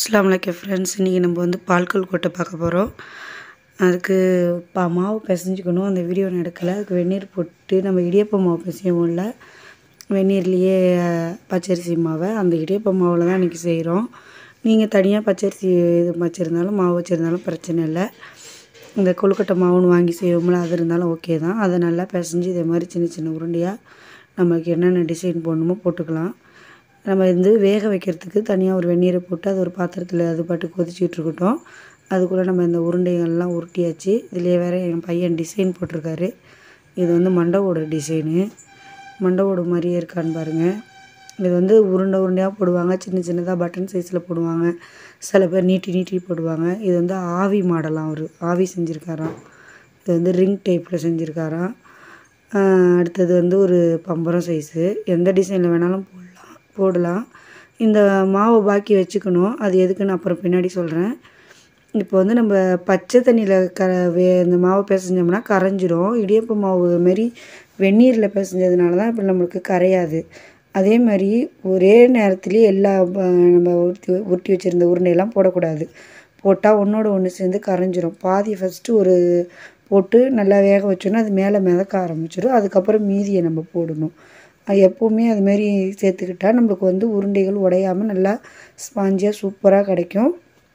அஸ்லாம் வலைக்கம் ஃப்ரெண்ட்ஸ் இன்றைக்கி நம்ம வந்து பால் கொழுக்கட்டை பார்க்க போகிறோம் அதுக்கு பா மாவு பிசைஞ்சுக்கணும் அந்த வீடியோ நான் எடுக்கலை அதுக்கு வெந்நீர் போட்டு நம்ம இடியப்ப மாவு பிசையவும் இல்லை வெந்நீர்லேயே பச்சரிசி மாவை அந்த இடியப்ப மாவில் தான் இன்றைக்கி செய்கிறோம் நீங்கள் தனியாக பச்சரிசி இது வச்சுருந்தாலும் மாவு வச்சுருந்தாலும் பிரச்சனை இல்லை இந்த கொழுக்கட்டை மாவுன்னு வாங்கி செய்வோம்ல அது இருந்தாலும் ஓகே தான் அதை நல்லா பிசைஞ்சு இதே மாதிரி சின்ன சின்ன உருண்டையாக நமக்கு என்னென்ன டிசைன் போடணுமோ போட்டுக்கலாம் நம்ம வந்து வேக வைக்கிறதுக்கு தனியாக ஒரு வெந்நீரை போட்டு அது ஒரு பாத்திரத்தில் அது பாட்டு கொதிச்சிட்டு இருக்கட்டும் அதுக்குள்ளே நம்ம இந்த உருண்டைகள்லாம் உருட்டியாச்சு இதுலேயே வேறு என் பையன் டிசைன் போட்டிருக்காரு இது வந்து மண்டவோட டிசைனு மண்டவோடு மாதிரியே இருக்கான்னு பாருங்கள் இது வந்து உருண்டை உருண்டையாக போடுவாங்க சின்ன சின்னதாக பட்டன் சைஸில் போடுவாங்க சில பேர் நீட்டி நீட்டி போடுவாங்க இது வந்து ஆவி மாடலாம் அவர் ஆவி செஞ்சுருக்காராம் இது வந்து ரிங் டைப்பில் செஞ்சுருக்காராம் அடுத்தது வந்து ஒரு பம்பரம் சைஸு எந்த டிசைனில் வேணாலும் போடலாம் போடலாம் இந்த மாவை பாக்கி வச்சுக்கணும் அது எதுக்குன்னு அப்புறம் பின்னாடி சொல்கிறேன் இப்போ வந்து நம்ம பச்சை தண்ணியில் க வே இந்த மாவை பிசைஞ்சோம்னா கரைஞ்சிரும் இடியப்ப மாவு மாரி வெந்நீரில் பிசைஞ்சதுனால தான் இப்போ நம்மளுக்கு கரையாது அதே மாதிரி ஒரே நேரத்துலேயே எல்லா ப- நம்ம உருட்டி உருட்டி வச்சுருந்த உருண்டையெல்லாம் போடக்கூடாது போட்டால் ஒன்றோட ஒன்று சேர்ந்து கரைஞ்சிரும் பாதி ஃபஸ்ட்டு ஒரு போட்டு நல்லா வேக வச்சோன்னா அது மேலே மிதக்க ஆரம்பிச்சிடும் அதுக்கப்புறம் மீதியை நம்ம போடணும் அது எப்போவுமே அதுமாரி சேர்த்துக்கிட்டா நம்மளுக்கு வந்து உருண்டைகள் உடையாமல் நல்லா ஸ்பாஞ்சியாக சூப்பராக கிடைக்கும்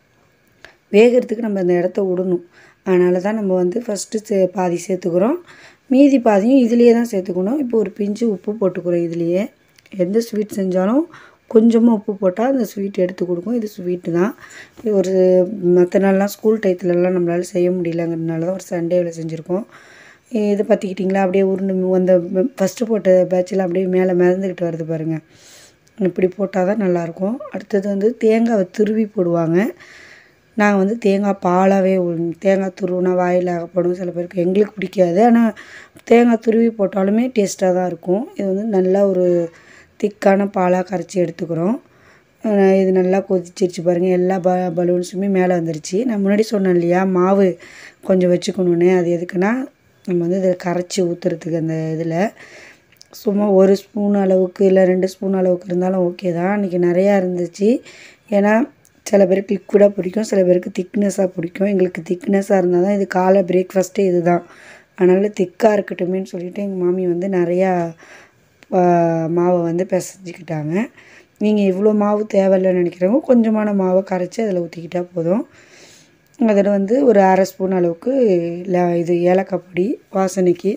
வேகிறதுக்கு நம்ம அந்த இடத்த விடணும் அதனால தான் நம்ம வந்து ஃபஸ்ட்டு சே பாதி சேர்த்துக்கிறோம் மீதி பாதியும் இதுலேயே தான் சேர்த்துக்கணும் இப்போ ஒரு பிஞ்சு உப்பு போட்டுக்கிறோம் இதுலேயே எந்த ஸ்வீட் செஞ்சாலும் கொஞ்சமாக உப்பு போட்டால் அந்த ஸ்வீட் எடுத்து கொடுக்கும் இது ஸ்வீட்டு தான் இது ஒரு மற்ற நாள்லாம் ஸ்கூல் டயத்துலலாம் நம்மளால செய்ய முடியலங்கிறதுனால தான் ஒரு சண்டேவில் செஞ்சுருக்கோம் இது பார்த்துக்கிட்டிங்களா அப்படியே உருண்டு மு- அந்த ஃபஸ்ட்டு போட்ட பேட்சில் அப்படியே மேலே மிதந்துக்கிட்டு வருது பாருங்கள் இப்படி போட்டால் தான் நல்லாயிருக்கும் அடுத்தது வந்து தேங்காவை துருவி போடுவாங்க நாங்கள் வந்து தேங்காய் பாலாகவே உ- தேங்காய் துருவினா வாயில் அகப்படும் சில பேருக்கு எங்களுக்கு பிடிக்காது ஆனால் தேங்காய் துருவி போட்டாலுமே டேஸ்ட்டாக தான் இருக்கும் இது வந்து நல்லா ஒரு திக்கான பாலாக கரைச்சி எடுத்துக்கிறோம் அஹ் இது நல்லா கொதிச்சிருச்சு பாருங்கள் எல்லா ப பலூன்ஸுமே மேலே வந்துருச்சு நான் முன்னாடி சொன்னேன் இல்லையா மாவு கொஞ்சம் வச்சுக்கணுன்னு அது எதுக்குன்னா நம்ம வந்து இதை கரைச்சி ஊற்றுறதுக்கு அந்த இதில் சும்மா ஒரு ஸ்பூன் அளவுக்கு இல்லை ரெண்டு ஸ்பூன் அளவுக்கு இருந்தாலும் ஓகே தான் அன்றைக்கி நிறையா இருந்துச்சு ஏன்னா சில பேருக்கு லிக்விடாக பிடிக்கும் சில பேருக்கு திக்னஸாக பிடிக்கும் எங்களுக்கு திக்னஸாக இருந்தால் தான் இது காலை பிரேக்ஃபாஸ்ட்டே இது தான் அதனால் திக்காக இருக்கட்டுமேன்னு சொல்லிட்டு எங்கள் மாமி வந்து நிறையா ஆ, மாவை வந்து பிசைஞ்சிக்கிட்டாங்க நீங்கள் இவ்வளோ மாவு தேவையில்லைன்னு நினைக்கிறவங்க கொஞ்சமான மாவை கரைச்சி அதில் ஊற்றிக்கிட்டா போதும் அதில் வந்து ஒரு அரை ஸ்பூன் அளவுக்கு ல- இது ஏலக்காய் பொடி வாசனைக்கு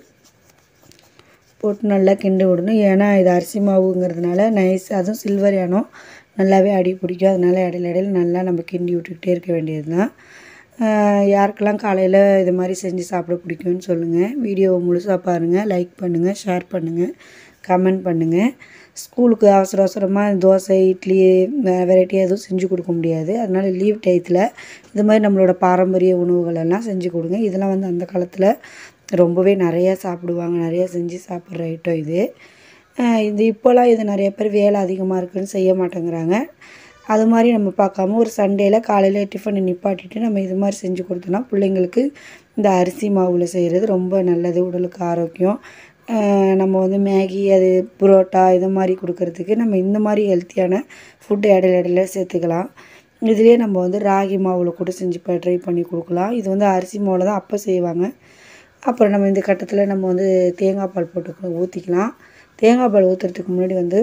போட்டு நல்லா கிண்டி விடணும் ஏன்னா இது அரிசி மாவுங்கிறதுனால நைஸ் அதுவும் சில்வர் ஏனம் நல்லாவே அடி பிடிக்கும் அதனால இடையில இடையில நல்லா நம்ம கிண்டி விட்டுக்கிட்டே இருக்க வேண்டியது தான் யாருக்கெல்லாம் காலையில் இது மாதிரி செஞ்சு சாப்பிட பிடிக்கும்னு சொல்லுங்கள் வீடியோவை முழுசாக பாருங்கள் லைக் பண்ணுங்கள் ஷேர் பண்ணுங்கள் கமெண்ட் பண்ணுங்கள் ஸ்கூலுக்கு அவசர அவசரமாக தோசை இட்லி வெரைட்டியாக எதுவும் செஞ்சு கொடுக்க முடியாது அதனால் லீவ் டயத்தில் இது மாதிரி நம்மளோட பாரம்பரிய உணவுகள் எல்லாம் செஞ்சு கொடுங்க இதெல்லாம் வந்து அந்த காலத்தில் ரொம்பவே நிறையா சாப்பிடுவாங்க நிறையா செஞ்சு சாப்பிட்ற ஐட்டம் இது அஹ் இது இப்போலாம் இது நிறைய பேர் வேலை அதிகமாக இருக்குன்னு செய்ய மாட்டேங்கிறாங்க அது மாதிரி நம்ம பார்க்காம ஒரு சண்டேயில் காலையில் டிஃபனை நிப்பாட்டிட்டு நம்ம இது மாதிரி செஞ்சு கொடுத்தோன்னா பிள்ளைங்களுக்கு இந்த அரிசி மாவில் செய்கிறது ரொம்ப நல்லது உடலுக்கு ஆரோக்கியம் அஹ் நம்ம வந்து மேகி அது புரோட்டா இது மாதிரி கொடுக்கறதுக்கு நம்ம இந்த மாதிரி ஹெல்த்தியான ஃபுட்டு இடையில இடையில சேர்த்துக்கலாம் இதுலேயே நம்ம வந்து ராகி மாவில் கூட செஞ்சு ட்ரை பண்ணி கொடுக்கலாம் இது வந்து அரிசி மாவில் தான் அப்போ செய்வாங்க அப்புறம் நம்ம இந்த கட்டத்தில் நம்ம வந்து தேங்காய் பால் போட்டு ஊற்றிக்கலாம் தேங்காய் பால் ஊற்றுறதுக்கு முன்னாடி வந்து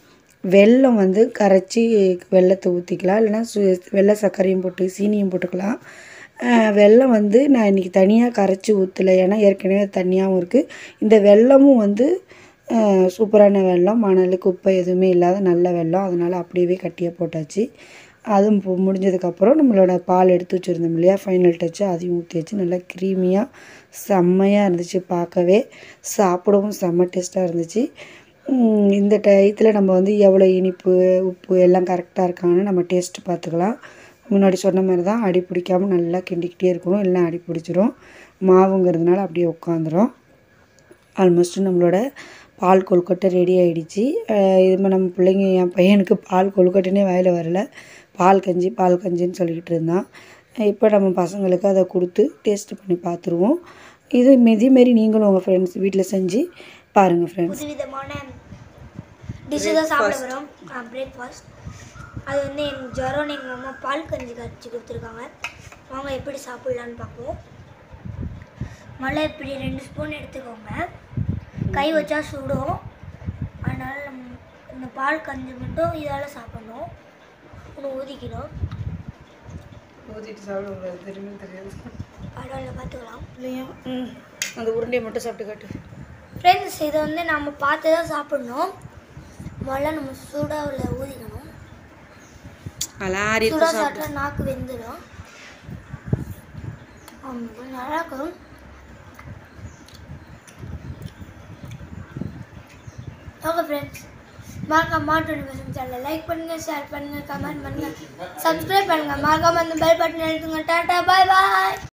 வெல்லம் வந்து கரைச்சி வெல்லத்தை ஊற்றிக்கலாம் இல்லைன்னா சு வெள்ளை சர்க்கரையும் போட்டு சீனியும் போட்டுக்கலாம் அஹ் வெல்லம் வந்து நான் இன்றைக்கி தனியாக கரைச்சி ஊற்றலை ஏன்னா ஏற்கனவே அது தனியாகவும் இருக்குது இந்த வெல்லமும் வந்து அஹ் சூப்பரான வெல்லம் மணல் குப்பை எதுவுமே இல்லாத நல்ல வெல்லம் அதனால் அப்படியே கட்டியாக போட்டாச்சு அதுவும் இப்போ முடிஞ்சதுக்கப்புறம் நம்மளோட பால் எடுத்து வச்சுருந்தோம் இல்லையா ஃபைனல் டச்சு அதையும் ஊற்றி வச்சு நல்லா க்ரீமியாக செம்மையாக இருந்துச்சு பார்க்கவே சாப்பிடவும் செம்ம டேஸ்ட்டாக இருந்துச்சு உம் இந்த டயத்தில் நம்ம வந்து எவ்வளோ இனிப்பு உப்பு எல்லாம் கரெக்டாக இருக்கான்னு நம்ம டேஸ்ட் பார்த்துக்கலாம் முன்னாடி சொன்ன மாதிரி தான் அடி பிடிக்காம நல்லா கிண்டிக்கிட்டே இருக்கணும் எல்லாம் அடி பிடிச்சிரும் மாவுங்கிறதுனால அப்படியே உட்காந்துரும் ஆல்மோஸ்ட் நம்மளோட பால் கொழுக்கட்டை ரெடி ஆயிடுச்சு அஹ் இது மாதிரி நம்ம பிள்ளைங்க என் பையனுக்கு பால் கொழுக்கட்டைனே வாயில் வரல பால் கஞ்சி பால் கஞ்சின்னு சொல்லிக்கிட்டு இருந்தான் இப்போ நம்ம பசங்களுக்கு அதை கொடுத்து டேஸ்ட் பண்ணி பார்த்துருவோம் இது மெதி மாரி நீங்களும் உங்கள் ஃப்ரெண்ட்ஸ் வீட்டில் செஞ்சு பாருங்கள் ஃப்ரெண்ட்ஸ் புது விதமான டிஷ்ஷு தான் சாப்பிட வரோம் பிரேக்ஃபாஸ்ட் அது வந்து எனக்கு ஜுரம்னு எங்கள் அம்மா பால் கஞ்சி கரைச்சி கொடுத்துருக்காங்க வாங்க எப்படி சாப்பிட்லான்னு பார்ப்போம் முதல்ல இப்படி ரெண்டு ஸ்பூன் எடுத்துக்கோங்க கை வச்சா சுடும் அதனால் நம்ம இந்த பால் கஞ்சி மட்டும் இதால் சாப்பிடணும் ஒன்று ஊதிக்கணும் ஊற்றிட்டு சாப்பிடக்கூடாது தெரியுமே தெரியாது பரவாயில்ல பார்த்துக்கலாம் இல்லையா ம் அந்த உருண்டையை மட்டும் சாப்பிட்டு காட்டு ஃப்ரெண்ட்ஸ் இதை வந்து நம்ம பார்த்து தான் சாப்பிடணும் முதல்ல நம்ம சூடாவில் ஊதிக்கணும் அலாரி சூடாக சாப்பிட்டா நாக்கு வெந்துடும் ஆமாம், கொஞ்சம் நல்லா இருக்கும் ஓகே ஃப்ரெண்ட்ஸ் மறக்காம மாட்டு நிமிஷம் சேனலை லைக் பண்ணுங்க ஷேர் பண்ணுங்க கமெண்ட் பண்ணுங்க சப்ஸ்கிரைப் பண்ணுங்க மறக்காம அந்த பெல் பட்டன் எழுத்துங்க டாட்டா பாய் பாய்